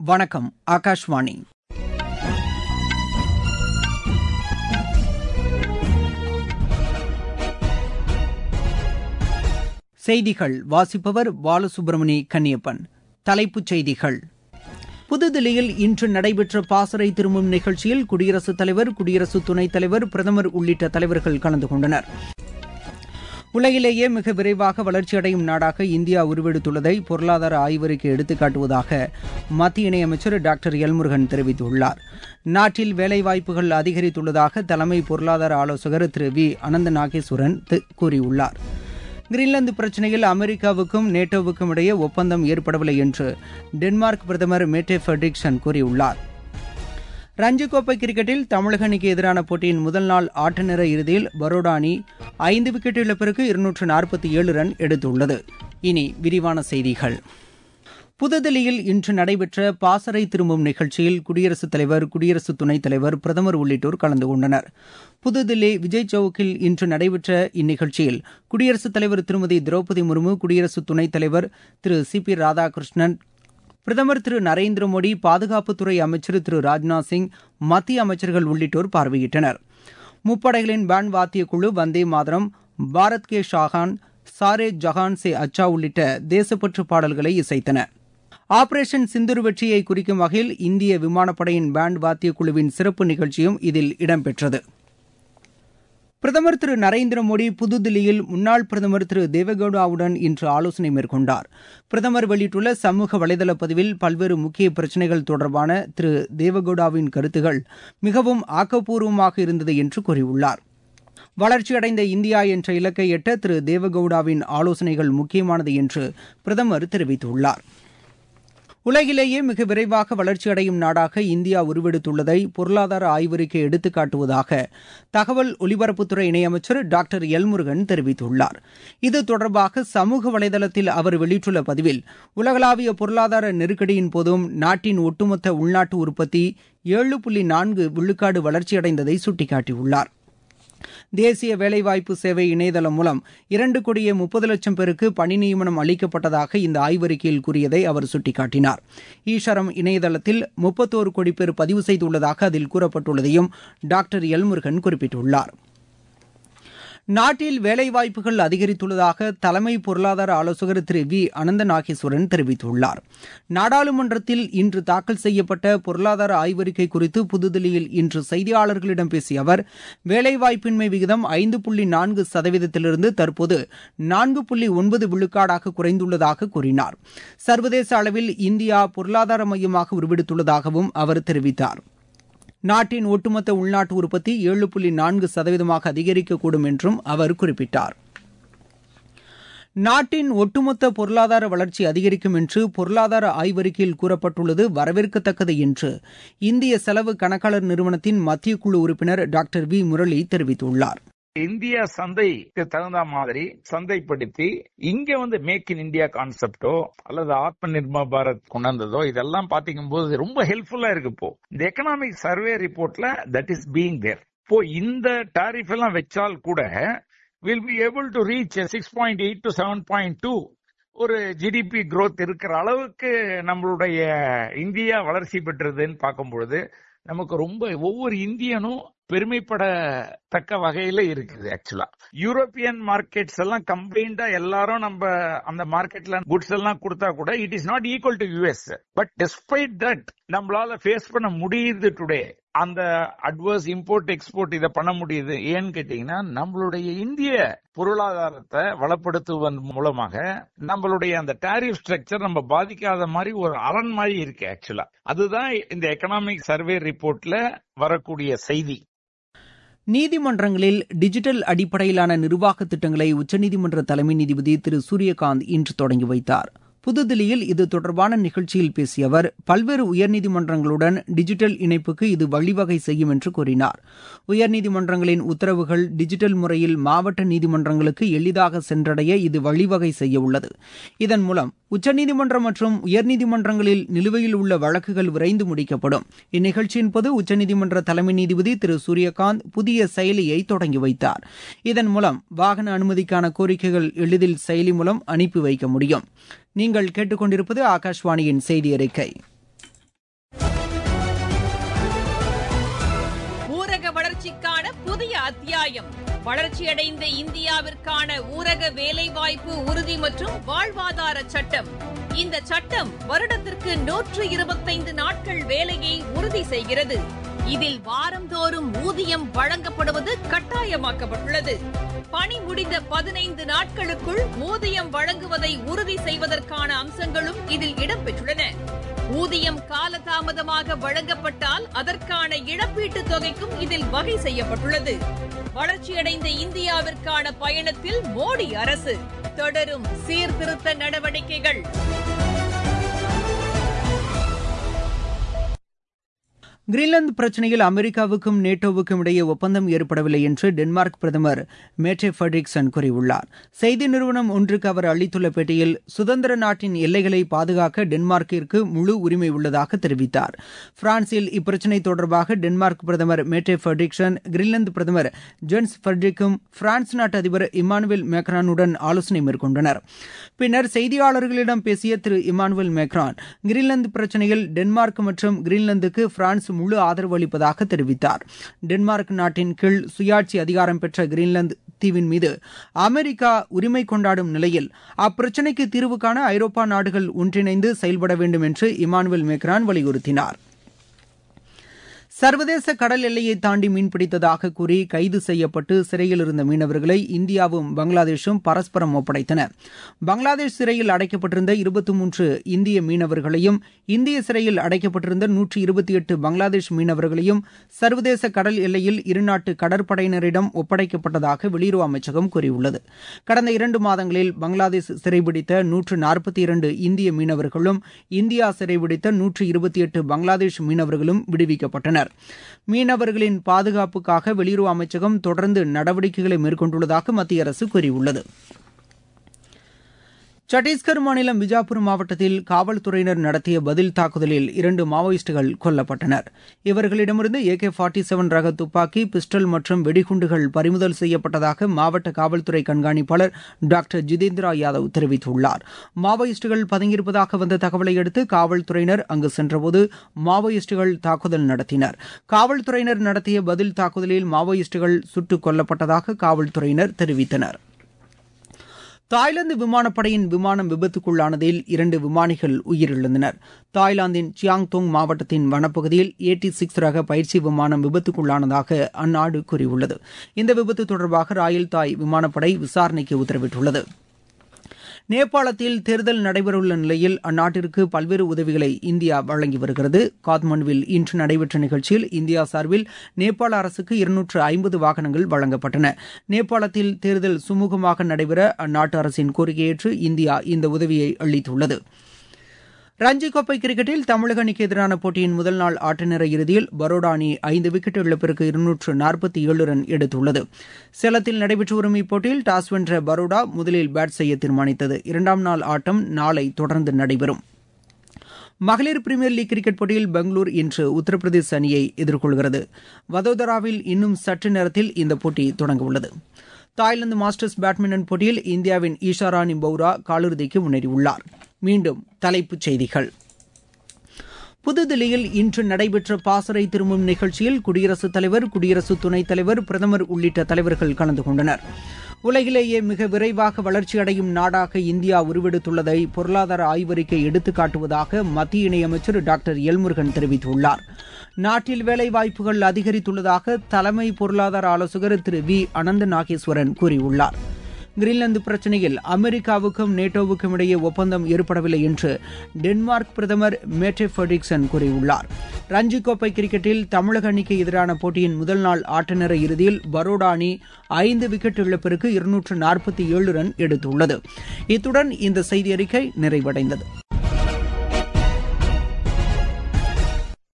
வணக்கம் ஆகாஷ்வாணி செய்திகள் வாசிப்பவர் பாலசுப்ரமணி கன்னியப்பன் தலைப்புச் செய்திகள் புதுதில்லியில் இன்று நடைபெற்ற பாசறை திரும்பும் நிகழ்ச்சியில் குடியரசுத் தலைவர் குடியரசு துணைத் தலைவர் பிரதமர் உள்ளிட்ட தலைவர்கள் கலந்து கொண்டனர் உலகிலேயே மிக விரைவாக வளர்ச்சியடையும் நாடாக இந்தியா உருவெடுத்துள்ளதை பொருளாதார ஆய்வறிக்கை எடுத்துக்காட்டுவதாக மத்திய இணையமைச்சர் டாக்டர் எல்முருகன் தெரிவித்துள்ளார் நாட்டில் வேலைவாய்ப்புகள் அதிகரித்துள்ளதாக தலைமை பொருளாதார ஆலோசகர் திரு வி அனந்த நாகேஸ்வரன் கூறியுள்ளார் கிரீன்லாந்து பிரச்சினையில் அமெரிக்காவுக்கும் நேட்டோவுக்கும் இடையே ஒப்பந்தம் ஏற்படவில்லை என்று டென்மார்க் பிரதமர் மேட்டே ஃபெட்ரிக்சன் கூறியுள்ளார் ரஞ்சி கோப்பை கிரிக்கெட்டில் தமிழக அணிக்கு எதிரான போட்டியின் முதல் நாள் ஆட்ட நேர இறுதியில் பரோடா அணி ஐந்து விக்கெட் இழப்பிற்கு இருநூற்று நாற்பத்தி ஏழு ரன் எடுத்துள்ளது இனி விரிவான செய்திகள் புதுதில்லியில் இன்று நடைபெற்ற பாசறை திரும்பும் நிகழ்ச்சியில் குடியரசுத் தலைவர் குடியரசு துணைத் தலைவர் பிரதமர் உள்ளிட்டோர் கலந்து கொண்டனர் புதுதில்லி விஜய் சவுக்கில் இன்று நடைபெற்ற இந்நிகழ்ச்சியில் குடியரசுத் தலைவர் திருமதி திரௌபதி முர்மு குடியரசு துணைத் தலைவர் திரு சி பி ராதாகிருஷ்ணன் பிரதமர் திரு நரேந்திர மோடி பாதுகாப்புத்துறை அமைச்சர் திரு ராஜ்நாத் சிங் மத்திய அமைச்சர்கள் உள்ளிட்டோர் பார்வையிட்டனர் முப்படைகளின் பேண்ட் வாத்திய குழு வந்தே மாதரம் பாரத் கே ஷாகான் சாரே ஜஹான் சே அச்சா உள்ளிட்ட தேசப்பற்று பாடல்களை இசைத்தன ஆபரேஷன் சிந்தூர் வெற்றியை குறிக்கும் வகையில் இந்திய விமானப்படையின் பேண்ட் வாத்திய குழுவின் சிறப்பு நிகழ்ச்சியும் இதில் இடம்பெற்றது பிரதமர் திரு நரேந்திர மோடி புதுதில்லியில் முன்னாள் பிரதமர் திரு தேவகவுடாவுடன் இன்று ஆலோசனை மேற்கொண்டார் பிரதமர் வெளியிட்டுள்ள சமூக வலைதள பதிவில் பல்வேறு முக்கிய பிரச்சினைகள் தொடர்பான திரு தேவகவுடாவின் கருத்துகள் மிகவும் ஆக்கப்பூர்வமாக இருந்தது என்று கூறியுள்ளார் வளர்ச்சியடைந்த இந்தியா என்ற இலக்கை எட்ட திரு தேவகவுடாவின் ஆலோசனைகள் முக்கியமானது என்று பிரதமர் தெரிவித்துள்ளார் உலகிலேயே மிக விரைவாக வளர்ச்சியடையும் நாடாக இந்தியா உருவெடுத்துள்ளதை பொருளாதார ஆய்வறிக்கை எடுத்துக்காட்டுவதாக தகவல் ஒலிபரப்புத்துறை இணையமைச்சர் டாக்டர் எல்முருகன் தெரிவித்துள்ளார் இது தொடர்பாக சமூக வலைதளத்தில் அவர் வெளியிட்டுள்ள பதிவில் உலகளாவிய பொருளாதார நெருக்கடியின் போதும் நாட்டின் ஒட்டுமொத்த உள்நாட்டு உற்பத்தி ஏழு புள்ளி நான்கு விழுக்காடு வளர்ச்சியடைந்ததை சுட்டிக்காட்டியுள்ளார் தேசிய வேலைவாய்ப்பு சேவை இணையதளம் மூலம் இரண்டு கோடியே முப்பது லட்சம் பேருக்கு பணி நியமனம் அளிக்கப்பட்டதாக இந்த ஆய்வறிக்கையில் கூறியதை அவர் சுட்டிக்காட்டினார் ஈஷரம் இணையதளத்தில் முப்பத்தோரு கோடி பேர் பதிவு செய்துள்ளதாக அதில் கூறப்பட்டுள்ளதையும் டாக்டர் எல்முருகன் குறிப்பிட்டுள்ளார் நாட்டில் வேலைவாய்ப்புகள் அதிகரித்துள்ளதாக தலைமை பொருளாதார ஆலோசகர் திரு வி அனந்த நாகேஸ்வரன் தெரிவித்துள்ளார் நாடாளுமன்றத்தில் இன்று தாக்கல் செய்யப்பட்ட பொருளாதார ஆய்வறிக்கை குறித்து புதுதில்லியில் இன்று செய்தியாளர்களிடம் பேசிய அவர் வேலைவாய்ப்பின்மை விகிதம் ஐந்து புள்ளி நான்கு சதவீதத்திலிருந்து தற்போது நான்கு புள்ளி ஒன்பது விழுக்காடாக குறைந்துள்ளதாக கூறினார் சர்வதேச அளவில் இந்தியா பொருளாதார மையமாக உருவெடுத்துள்ளதாகவும் அவர் தெரிவித்தார் நாட்டின் ஒட்டுமொத்த உள்நாட்டு உற்பத்தி ஏழு புள்ளி நான்கு சதவீதமாக அதிகரிக்கக்கூடும் என்றும் அவர் குறிப்பிட்டார் நாட்டின் ஒட்டுமொத்த பொருளாதார வளர்ச்சி அதிகரிக்கும் என்று பொருளாதார ஆய்வறிக்கையில் கூறப்பட்டுள்ளது வரவேற்கத்தக்கது என்று இந்திய செலவு கணக்காளர் நிறுவனத்தின் மத்திய குழு உறுப்பினர் டாக்டர் வி முரளி தெரிவித்துள்ளார் இந்தியா சந்தைக்கு தகுந்த மாதிரி சந்தைப்படுத்தி இங்க வந்து மேக் இன் இந்தியா கான்செப்டோ அல்லது ஆத்ம நிர்பர் பாரத் கொண்டாந்ததோ இதெல்லாம் பாத்தீங்கும் போது ரொம்ப ஹெல்ப்ஃபுல்லா இருக்கு இப்போ இந்த எக்கனாமிக் சர்வே ரிப்போர்ட்ல தட் இஸ் பீங் தேர் இப்போ இந்த டாரிஃப் எல்லாம் வச்சால் கூட will be able to reach six point eight to seven point two ஒரு ஜிடிபி growth இருக்கிற அளவுக்கு நம்மளுடைய இந்தியா வளர்ச்சி பெற்றதுன்னு பார்க்கும் பொழுது நமக்கு ரொம்ப ஒவ்வொரு இந்தியனும் பெருமைப்படத்தக்க வகையில இருக்குது ஆக்சுவலா யூரோப்பியன் மார்க்கெட்ஸ் எல்லாம் கம்பைண்டா எல்லாரும் நம்ம அந்த மார்க்கெட்ல குட்ஸ் எல்லாம் கொடுத்தா கூட it is not equal to US but despite that நம்மளால ஃபேஸ் பண்ண முடியுது டுடே அந்த அட்வர்ஸ் இம்போர்ட் எக்ஸ்போர்ட் இதை பண்ண முடியுது ஏன்னு கேட்டீங்கன்னா நம்மளுடைய இந்திய பொருளாதாரத்தை வளப்படுத்துவதன் மூலமாக நம்மளுடைய அந்த டாரிஃப் ஸ்ட்ரக்சர் நம்ம பாதிக்காத மாதிரி ஒரு அரண் மாதிரி இருக்கு ஆக்சுவலா அதுதான் இந்த எக்கனாமிக் சர்வே ரிப்போர்ட்ல வரக்கூடிய செய்தி நீதிமன்றங்களில் டிஜிட்டல் அடிப்படையிலான நிர்வாக திட்டங்களை உச்சநீதிமன்ற தலைமை நீதிபதி திரு சூரியகாந்த் இன்று தொடங்கி வைத்தார் புதுதில்லியில் இது தொடர்பான நிகழ்ச்சியில் பேசிய அவர் பல்வேறு உயர்நீதிமன்றங்களுடன் டிஜிட்டல் இணைப்புக்கு இது வழிவகை செய்யும் என்று கூறினார் உயர்நீதிமன்றங்களின் உத்தரவுகள் டிஜிட்டல் முறையில் மாவட்ட நீதிமன்றங்களுக்கு எளிதாக சென்றடைய இது வழிவகை செய்ய உள்ளது இதன் மூலம் உச்சநீதிமன்றம் மற்றும் உயர்நீதிமன்றங்களில் நிலுவையில் உள்ள வழக்குகள் விரைந்து முடிக்கப்படும் இந்நிகழ்ச்சியின் போது உச்சநீதிமன்ற தலைமை நீதிபதி திரு சூரியகாந்த் புதிய செயலியை தொடங்கி வைத்தார் இதன் மூலம் வாகன அனுமதிக்கான கோரிக்கைகள் எளிதில் செயலி மூலம் அனுப்பி வைக்க முடியும் நீங்கள் கேட்டுக்கொண்டிருப்பது ஆகாஷ்வாணியின் செய்தி அறிக்கை வளர்ச்சிக்கான புதிய அத்தியாயம் வளர்ச்சியடைந்த இந்தியாவிற்கான ஊரக வேலைவாய்ப்பு உறுதி மற்றும் வாழ்வாதார சட்டம் இந்த சட்டம் வருடத்திற்கு நூற்று இருபத்தைந்து நாட்கள் வேலையை உறுதி செய்கிறது இதில் வாரந்தோறும் ஊதியம் வழங்கப்படுவது கட்டாயமாக்கப்பட்டுள்ளது பணி முடிந்த பதினைந்து நாட்களுக்குள் ஊதியம் வழங்குவதை உறுதி செய்வதற்கான அம்சங்களும் இதில் இடம்பெற்றுள்ளன ஊதியம் காலதாமதமாக வழங்கப்பட்டால் அதற்கான இழப்பீட்டுத் தொகைக்கும் இதில் வகை செய்யப்பட்டுள்ளது வளர்ச்சியடைந்த இந்தியாவிற்கான பயணத்தில் மோடி அரசு தொடரும் சீர்திருத்த நடவடிக்கைகள் கிரீன்லாந்து பிரச்சினையில் அமெரிக்காவுக்கும் நேட்டோவுக்கும் இடையே ஒப்பந்தம் ஏற்படவில்லை என்று டென்மார்க் பிரதமர் மேட்டே ஃபெட்ரிக்சன் கூறியுள்ளார் செய்தி நிறுவனம் ஒன்றுக்கு அவர் அளித்துள்ள பேட்டியில் சுதந்திர நாட்டின் எல்லைகளை பாதுகாக்க டென்மார்க்கிற்கு முழு உரிமை உள்ளதாக தெரிவித்தார் பிரான்சில் இப்பிரச்சினை தொடர்பாக டென்மார்க் பிரதமர் மேட்டே ஃபெட்ரிக்சன் கிரீன்லாந்து பிரதமர் ஜென்ஸ் ஃபெட்ரிக்கும் பிரான்ஸ் நாட்டு அதிபர் இமானுவேல் மேக்ரானுடன் ஆலோசனை மேற்கொண்டனர் பின்னர் செய்தியாளர்களிடம் பேசிய திரு இமானுவேல் மேக்ரான் கிரீன்லாந்து பிரச்சினையில் டென்மார்க் மற்றும் கிரீன்லாந்துக்கு பிரான்ஸ் முழு ஆதரவு அளிப்பதாக தெரிவித்தார் டென்மார்க் நாட்டின் கீழ் சுயாட்சி அதிகாரம் பெற்ற கிரீன்லாந்து தீவின் மீது அமெரிக்கா உரிமை கொண்டாடும் நிலையில் அப்பிரச்சினைக்கு தீர்வு காண ஐரோப்பா நாடுகள் ஒன்றிணைந்து செயல்பட வேண்டும் என்று இமானுவேல் மேக்ரான் வலியுறுத்தினார் சர்வதேச கடல் எல்லையை தாண்டி மீன்பிடித்ததாக கூறி கைது செய்யப்பட்டு சிறையில் இருந்த மீனவர்களை இந்தியாவும் பங்களாதேஷும் பரஸ்பரம் ஒப்படைத்தன பங்களாதேஷ் சிறையில் அடைக்கப்பட்டிருந்த இருபத்தி மூன்று இந்திய மீனவர்களையும் இந்திய சிறையில் அடைக்கப்பட்டிருந்த நூற்றி இருபத்தி எட்டு பங்களாதேஷ் மீனவர்களையும் சர்வதேச கடல் எல்லையில் இருநாட்டு கடற்படையினரிடம் ஒப்படைக்கப்பட்டதாக வெளியுறவு அமைச்சகம் கூறியுள்ளது கடந்த இரண்டு மாதங்களில் பங்களாதேஷ் சிறைபிடித்த நூற்று நாற்பத்தி இரண்டு இந்திய மீனவர்களும் இந்தியா சிறைபிடித்த நூற்று இருபத்தி எட்டு பங்களாதேஷ் மீனவர்களும் விடுவிக்கப்பட்டனர் மீனவர்களின் பாதுகாப்புக்காக வெளியுறவு அமைச்சகம் தொடர்ந்து நடவடிக்கைகளை மேற்கொண்டுள்ளதாக மத்திய அரசு கூறியுள்ளது சத்தீஸ்கர் மாநிலம் பிஜாப்பூர் மாவட்டத்தில் காவல்துறையினர் நடத்திய பதில் தாக்குதலில் இரண்டு மாவோயிஸ்டுகள் கொல்லப்பட்டனர் இவர்களிடமிருந்து ஏ கே ஃபார்ட்டி செவன் ரக துப்பாக்கி பிஸ்டல் மற்றும் வெடிகுண்டுகள் பறிமுதல் செய்யப்பட்டதாக மாவட்ட காவல்துறை கண்காணிப்பாளர் டாக்டர் ஜிதேந்திரா யாதவ் தெரிவித்துள்ளார் மாவோயிஸ்டுகள் பதுங்கியிருப்பதாக வந்த தகவலை அடுத்து காவல்துறையினர் அங்கு சென்றபோது மாவோயிஸ்டுகள் தாக்குதல் நடத்தினர் காவல்துறையினர் நடத்திய பதில் தாக்குதலில் மாவோயிஸ்டுகள் சுட்டுக் கொல்லப்பட்டதாக காவல்துறையினர் தெரிவித்தனர் தாய்லாந்து விமானப்படையின் விமானம் விபத்துக்குள்ளானதில் இரண்டு விமானிகள் உயிரிழந்தனர் தாய்லாந்தின் சியாங்தோங் மாவட்டத்தின் வனப்பகுதியில் ஏடி சிக்ஸ் ரக பயிற்சி விமானம் விபத்துக்குள்ளானதாக அந்நாடு கூறியுள்ளது இந்த விபத்து தொடர்பாக ராயல் தாய் விமானப்படை விசாரணைக்கு உத்தரவிட்டுள்ளது நேபாளத்தில் தேர்தல் நடைபெறவுள்ள நிலையில் அந்நாட்டிற்கு பல்வேறு உதவிகளை இந்தியா வழங்கி வருகிறது காத்மண்டுவில் இன்று நடைபெற்ற நிகழ்ச்சியில் இந்தியா சார்பில் நேபாள அரசுக்கு இருநூற்று ஐம்பது வாகனங்கள் வழங்கப்பட்டன நேபாளத்தில் தேர்தல் சுமூகமாக நடைபெற அந்நாட்டு அரசின் கோரிக்கையேற்று இந்தியா இந்த உதவியை அளித்துள்ளது ரஞ்சி கோப்பை கிரிக்கெட்டில் தமிழக அணிக்கு எதிரான போட்டியின் முதல் நாள் ஆட்டநேர இறுதியில் பரோடா அணி ஐந்து விக்கெட் இழப்பிற்கு இருநூற்று நாற்பத்தி ஏழு ரன் எடுத்துள்ளது சேலத்தில் நடைபெற்று வரும் இப்போட்டியில் டாஸ் வென்ற பரோடா முதலில் பேட் செய்ய தீர்மானித்தது இரண்டாம் நாள் ஆட்டம் நாளை தொடர்ந்து நடைபெறும் மகளிர் பிரீமியர் லீக் கிரிக்கெட் போட்டியில் பெங்களூர் இன்று உத்தரப்பிரதேச அணியை எதிர்கொள்கிறது வதோதராவில் இன்னும் சற்று நேரத்தில் இந்த போட்டி தொடங்கவுள்ளது தாய்லாந்து மாஸ்டர்ஸ் பேட்மிண்டன் போட்டியில் இந்தியாவின் ஈஷாராணி பௌரா காலிறுதிக்கு முன்னேறியுள்ளார் மீண்டும் தலைப்புச் செய்திகள் புதுதில்லியில் இன்று நடைபெற்ற பாசறை திரும்பும் நிகழ்ச்சியில் குடியரசுத் தலைவர் குடியரசு துணைத் தலைவர் பிரதமர் உள்ளிட்ட தலைவர்கள் கலந்து கொண்டனர் உலகிலேயே மிக விரைவாக வளர்ச்சியடையும் நாடாக இந்தியா உருவெடுத்துள்ளதை பொருளாதார ஆய்வறிக்கை எடுத்துக் காட்டுவதாக மத்திய இணையமைச்சர் டாக்டர் எல்முருகன் தெரிவித்துள்ளார் நாட்டில் வேலைவாய்ப்புகள் அதிகரித்துள்ளதாக தலைமை பொருளாதார ஆலோசகர் திரு வி அனந்த நாகேஸ்வரன் கூறியுள்ளார் கிரீன்லாந்து பிரச்சினையில் அமெரிக்காவுக்கும் நேட்டோவுக்கும் இடையே ஒப்பந்தம் ஏற்படவில்லை என்று டென்மார்க் பிரதமர் மேட்டே ஃபெட்ரிக்சன் கூறியுள்ளார் ரஞ்சி கோப்பை கிரிக்கெட்டில் தமிழக அணிக்கு எதிரான போட்டியின் முதல் நாள் ஆட்டநேர இறுதியில் பரோடா அணி ஐந்து விக்கெட் இழப்பிற்கு இருநூற்று நாற்பத்தி ஏழு ரன் எடுத்துள்ளது இத்துடன் இந்த செய்தி அறிக்கை நிறைவடைந்தது